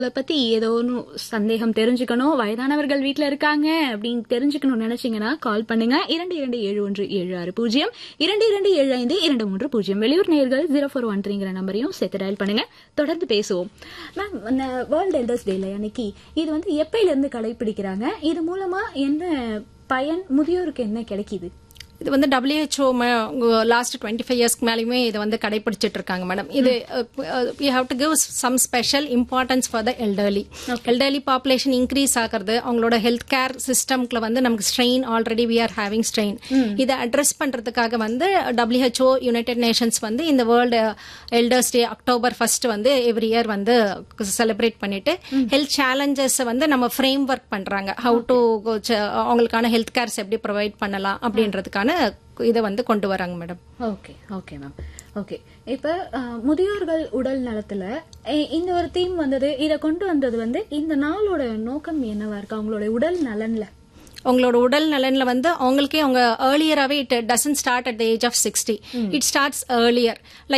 அதை பத்தி ஏதோ ஒன்று சந்தேகம் தெரிஞ்சுக்கணும் வயதானவர்கள் வீட்ல இருக்காங்க அப்படின்னு தெரிஞ்சுக்கணும்னு நினைச்சீங்கன்னா கால் பண்ணுங்க இரண்டு இரண்டு ஏழு ஒன்று ஏழு ஆறு பூஜ்ஜியம் இரண்டு இரண்டு ஏழு ஐந்து இரண்டு மூன்று பூஜ்ஜியம் வெளியூர் நேர்கள் ஜீரோ ஃபோர் ஒன் த்ரீங்கிற நம்பரையும் சேர்த்து டயல் பண்ணுங்க தொடர்ந்து பேசுவோம் மேம் அந்த வேர்ல்டு எல்டர்ஸ் டேல அன்னைக்கு இது வந்து எப்பையில இருந்து கடைபிடிக்கிறாங்க இது மூலமா என்ன பயன் முதியோருக்கு என்ன கிடைக்குது இது வந்து டபிள்யூஹெச்ஓ லாஸ்ட் டுவெண்ட்டி ஃபைவ் இயர்ஸ்க்கு மேலேயுமே இது வந்து கடைபிடிச்சிட்டு இருக்காங்க மேடம் இது we have to give some special importance for the elderly elderly population increase ஆகிறது அவங்களோட ஹெல்த் கேர் சிஸ்டம்ல வந்து நமக்கு strain already we are having strain இதை அட்ரஸ் பண்றதுக்காக வந்து டபிள்யூஹெச்ஓ யுனைடெட் நேஷன்ஸ் வந்து இந்த World Elders Day October first வந்து எவ்ரி இயர் வந்து செலிப்ரேட் பண்ணிட்டு ஹெல்த் சேலஞ்சஸ் வந்து நம்ம ஃப்ரேம் ஒர்க் பண்றாங்க ஹவு டு அவங்களுக்கான ஹெல்த் கேர்ஸ் எப்படி ப்ரொவைட் பண்ணலாம் அப்படின்றதுக்கான இதை வந்து கொண்டு வராங்க madam okay okay ma'am okay இப்ப அஹ், முதியோர்கள் உடல் நலத்துல இ- இந்த ஒரு தீம் வந்தது இத கொண்டு வந்தது வந்து இந்த நாளோட நோக்கம் என்னவா இருக்கு அவங்களோட உடல் நலன்ல உங்களோட உடல் நலன்ல வந்து அவங்களுக்கே அவங்க ஏர்லியராகவே it doesn't start at the age of sixty it starts earlier like